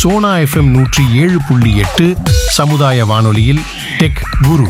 Sona FM நூற்றி ஏழு புள்ளி எட்டு சமுதாய வானொலியில் டெக் குரு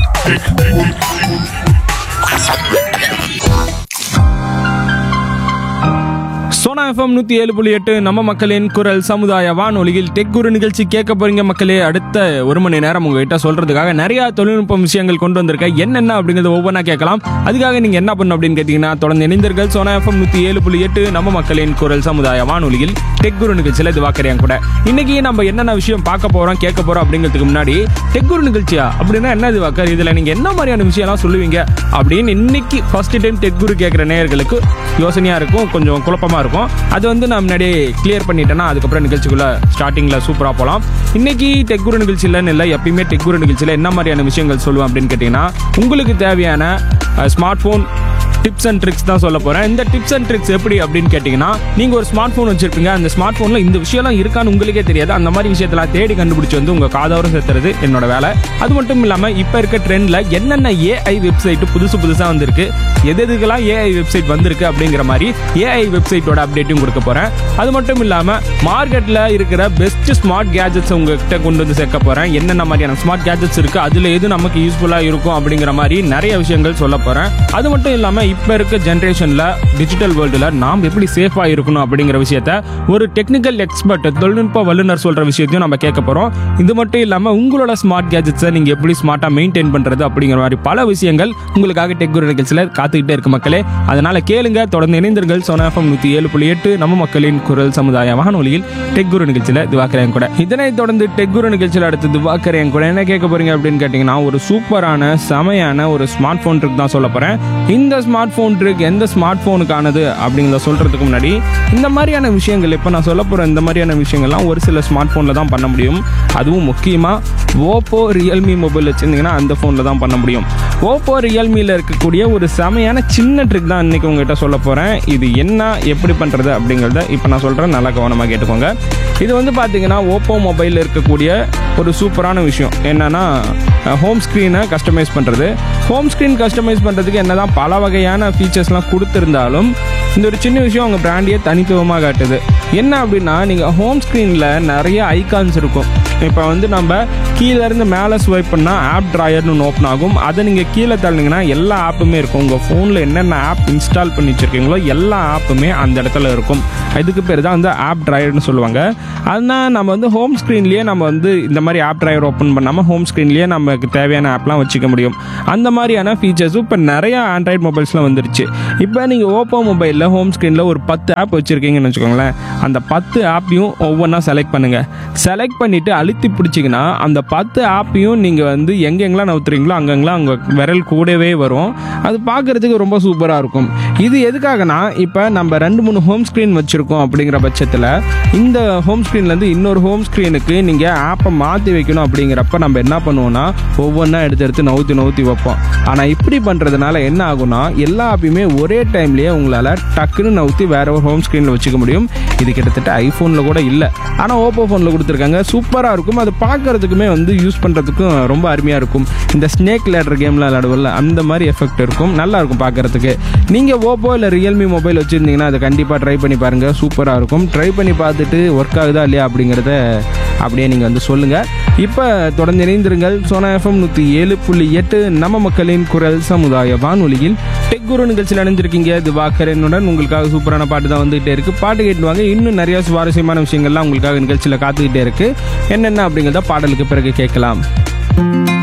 சோனா எஃப்எம் நூற்றி ஏழு புள்ளி எட்டு நம்ம மக்களின் குரல் சமுதாய வானொலியில் டெக் குரு நிகழ்ச்சி கேட்க போறீங்க மக்களே அடுத்த ஒரு மணி நேரம் உங்ககிட்ட சொல்றதுக்காக நிறைய தொழில்நுட்ப விஷயங்கள் கொண்டு வந்திருக்கேன் என்னென்ன அப்படிங்கிறத ஒவ்வொன்றா கேட்கலாம் அதுக்காக நீங்க என்ன பண்ணணும் அப்படின்னு கேட்டீங்கன்னா தொடர்ந்து இணைந்தீர்கள் சோனா எஃப்எம் நூற்றி ஏழு புள்ளி எட்டு நம்ம மக்களின் குரல் சமுதாய வானொலியில் டெக் குரு நிகழ்ச்சியில் இது வாக்கறியாங்க கூட இன்னைக்கு நம்ம என்னென்ன விஷயம் பார்க்க போறோம் கேட்க போறோம் அப்படிங்கிறதுக்கு முன்னாடி டெக் குரு நிகழ்ச்சியா அப்படின்னா என்ன இது வாக்கர் இதுல நீங்க என்ன மாதிரியான விஷயம்லாம் சொல்லுவீங்க அப்படின்னு இன்னைக்கு ஃபர்ஸ்ட் டைம் டெக் குரு கேட்குற நேயர்களுக்கு யோசனையா இருக்கும் கொஞ்சம் குழப்பமா இருக்கும் அது வந்து நான் முன்னாடியே கிளியர் பண்ணிட்டேன்னா அதுக்கப்புறம் நிகழ்ச்சிக்குள்ள ஸ்டார்டிங்ல சூப்பரா போகலாம் இன்னைக்கு டெக் குரு நிகழ்ச்சியிலன்னு இல்லை எப்பயுமே டெக் குரு நிகழ்ச்சியில் என்ன மாதிரியான விஷயங்கள் சொல்லுவேன் அப்படின்னு கேட்டிங்கன்னா உங்களுக்கு தேவையான smart phone tips and tricks தான் சொல்ல போறேன் இந்த டிப்ஸ் அண்ட் ட்ரிக்ஸ் எப்படி அப்படின்னு கேட்டிங்கன்னா நீங்க ஒரு ஸ்மார்ட் ஃபோன் வச்சிருப்பீங்க அந்த ஸ்மார்ட் ஃபோன்ல இந்த விஷயம்லாம் இருக்கான்னு உங்களுக்கே தெரியாது அந்த மாதிரி விஷயத்தெல்லாம் தேடி கண்டுபிடிச்சு வந்து உங்க காதோரம் சேர்த்துறது என்னோட வேலை அது மட்டும் இல்லாம இப்ப இருக்க ட்ரெண்ட்ல என்னென்ன ஏஐ வெப்சைட் புதுசு புதுசா வந்திருக்கு எது எதுக்கெல்லாம் ஏஐ வெப்சைட் வந்திருக்கு அப்படிங்கிற மாதிரி ஏஐ வெப்சைட்டோட அப்டேட்டும் கொடுக்க போறேன் அது மட்டும் இல்லாம மார்க்கெட்ல இருக்கிற பெஸ்ட் ஸ்மார்ட் கேஜெட்ஸ் உங்ககிட்ட கொண்டு வந்து சேர்க்க போறேன் என்னென்ன மாதிரியான ஸ்மார்ட் கேஜெட்ஸ் இருக்கு அதுல எது நமக்கு யூஸ்ஃபுல்லா இருக்கும் அப்படிங்கிற மாதிரி நிறைய விஷயங்கள் சொல்ல போறேன் அது மட்டும் இல்லாம இப்ப இருக்க ஜென்ரேஷன்ல டிஜிட்டல் வேர்ல்டுல நாம் எப்படி சேஃபா இருக்கணும் அப்படிங்கிற விஷயத்த ஒரு டெக்னிக்கல் எக்ஸ்பர்ட் தொழில்நுட்ப வல்லுநர் சொல்ற விஷயத்தையும் நம்ம கேட்க போறோம் இது மட்டும் இல்லாம உங்களோட ஸ்மார்ட் கேஜெட்ஸை நீங்க எப்படி ஸ்மார்ட்டா மெயின்டைன் பண்றது அப்படிங்கிற மாதிரி பல விஷயங்கள் உங்களுக்காக டெக் குரு நிகழ்ச்சியில காத்துக்கிட்டே இருக்கு மக்களே அதனால கேளுங்க தொடர்ந்து இணைந்தீர்கள் சோனா எஃப்எம் நூத்தி ஏழு புள்ளி எட்டு நம்ம மக்களின் குரல் சமுதாய வானொலியில் டெக் குரு நிகழ்ச்சியில திவாக்கரையன் கூட இதனைத் தொடர்ந்து டெக் குரு நிகழ்ச்சியில் அடுத்து திவாக்கரையன் கூட என்ன கேட்க போறீங்க அப்படின்னு கேட்டீங்கன்னா ஒரு சூப்பரான செமையான ஒரு ஸ்மார்ட் போன் ட்ரிக் தான் சொல்ல போறேன் இந்த ஸ்மார்ட் போன் ட்ரிக் எந்த ஸ்மார்ட் போனுக்கானது அப்படிங்கிறத சொல்றதுக்கு முன்னாடி இந்த மாதிரியான விஷயங்கள் இப்போ நான் சொல்ல போற இந்த மாதிரியான விஷயங்கள்லாம் ஒரு சில ஸ்மார்ட் போன்ல தான் பண்ண முடியும் அதுவும் முக்கியமா ஓப்போ ரியல்மி மொபைல் வச்சிருந்தீங்கன்னா அந்த ஃபோனில் தான் பண்ண முடியும் ஓப்போ ரியல்மியில் இருக்கக்கூடிய ஒரு செமையான சின்ன ட்ரிக் தான் இன்னைக்கு உங்ககிட்ட சொல்ல போகிறேன் இது என்ன எப்படி பண்ணுறது அப்படிங்கிறத இப்போ நான் சொல்கிறேன் நல்லா கவனமாக கேட்டுக்கோங்க இது வந்து பார்த்தீங்கன்னா ஓப்போ மொபைலில் இருக்கக்கூடிய ஒரு சூப்பரான விஷயம் என்னன்னா ஹோம் ஸ்க்ரீனை கஸ்டமைஸ் பண்ணுறது ஹோம் ஸ்க்ரீன் கஸ்டமைஸ் பண்ணுறதுக்கு என்னதான் பல வகையான ஃபீச்சர்ஸ்லாம் கொடுத்துருந்தாலும் இந்த ஒரு சின்ன விஷயம் உங்கள் பிராண்டியே தனித்துவமாக காட்டுது என்ன அப்படின்னா நீங்கள் ஹோம் ஸ்க்ரீனில் நிறைய ஐகான்ஸ் இருக்கும் இப்போ வந்து நம்ம கீழே இருந்து மேலே ஸ்வைப் பண்ணால் ஆப் ட்ராயர்னு ஒன்று ஓப்பன் ஆகும் அதை நீங்கள் கீழே தள்ளினீங்கன்னா எல்லா ஆப்புமே இருக்கும் உங்கள் ஃபோனில் என்னென்ன ஆப் இன்ஸ்டால் பண்ணி வச்சுருக்கீங்களோ எல்லா ஆப்புமே அந்த இடத்துல இருக்கும் இதுக்கு பேர் தான் வந்து ஆப் ட்ராயர்னு சொல்லுவாங்க அதனால் நம்ம வந்து ஹோம் ஸ்க்ரீன்லேயே நம்ம வந்து இந்த மாதிரி ஆப் ட்ராயர் ஓப்பன் பண்ணாமல் ஹோம் ஸ்க்ரீன்லேயே நமக்கு தேவையான ஆப்லாம் வச்சுக்க முடியும் அந்த மாதிரியான ஃபீச்சர்ஸும் இப்போ நிறைய ஆண்ட்ராய்டு மொபைல்ஸ்லாம் வந்துருச்சு இப்போ நீங்கள் ஓப்போ மொபைலில் ஹோம் ஸ்க்ரீனில் ஒரு பத்து ஆப் வச்சுருக்கீங்கன்னு வச்சுக்கோங்களேன் அந்த பத்து ஆப்பையும் ஒவ்வொன்றா செலக்ட் பண்ணுங்கள் செலக்ட் பண்ணிவிட்டு அழுத்தி பிடிச்சிங்கன்னா அந்த பத்து ஆப்பையும் நீங்கள் வந்து எங்கெங்கெல்லாம் நவுத்துறீங்களோ அங்கங்கெல்லாம் அங்கே விரல் கூடவே வரும் அது பார்க்குறதுக்கு ரொம்ப சூப்பராக இருக்கும் இது எதுக்காகனா இப்போ நம்ம ரெண்டு மூணு ஹோம் ஸ்க்ரீன் வச்சுருக்கோம் அப்படிங்கிற பட்சத்தில் இந்த ஹோம் ஸ்க்ரீன்லேருந்து இன்னொரு ஹோம் ஸ்க்ரீனுக்கு நீங்கள் ஆப்பை மாற்றி வைக்கணும் அப்படிங்கிறப்ப நம்ம என்ன பண்ணுவோம்னா ஒவ்வொன்றா எடுத்து எடுத்து நவுத்தி நவுத்தி வைப்போம் ஆனால் இப்படி பண்ணுறதுனால என்ன ஆகும்னா எல்லா ஆப்பையுமே ஒரே டைம்லேயே உங்களால் டக்குன்னு நவுத்தி வேற ஒரு ஹோம் ஸ்க்ரீனில் வச்சுக்க முடியும் இது கிட்டத்தட்ட ஐஃபோனில் கூட இல்லை ஆனால் ஓப்போ ஃபோனில் கொடுத்துருக்காங்க சூப்பராக இருக்கும் அது பார்க்கறதுக்குமே வந்து யூஸ் பண்ணுறதுக்கும் ரொம்ப அருமையாக இருக்கும் இந்த ஸ்னேக் லேடர் கேம்லாம் விளையாடுவோம்ல அந்த மாதிரி எஃபெக்ட் இருக்கும் நல்லா இருக்கும் பார்க்கறதுக்கு நீங்கள் ஓப்போ இல்லை ரியல்மி மொபைல் வச்சுருந்தீங்கன்னா அதை கண்டிப்பாக ட்ரை பண்ணி பாருங்கள் சூப்பராக இருக்கும் ட்ரை பண்ணி பார்த்துட்டு ஒர்க் ஆகுதா இல்லையா அப்படிங்கிறத அப்படியே நீங்கள் வந்து சொல்லுங்கள் இப்போ தொடர்ந்து இணைந்திருங்கள் சோனா எஃப்எம் நூற்றி ஏழு புள்ளி எட்டு நம்ம மக்களின் குரல் சமுதாய வானொலியில் டெக் குரு நிகழ்ச்சியில் அணிஞ்சிருக்கீங்க இது வாக்கரனுடன் உங்களுக்காக சூப்பரான பாட்டு தான் வந்துகிட்டே இருக்கு பாட்டு கேட்டுவாங்க இன்னும் நிறைய சுவாரஸ்யமான விஷயங்கள்லாம் உங்களுக்காக நிகழ்ச்சியில் காத்துக்கிட்டே இருக்கு என்னென்ன அப்படிங்கிறத பாடலுக்கு பிறகு கேட்கலாம்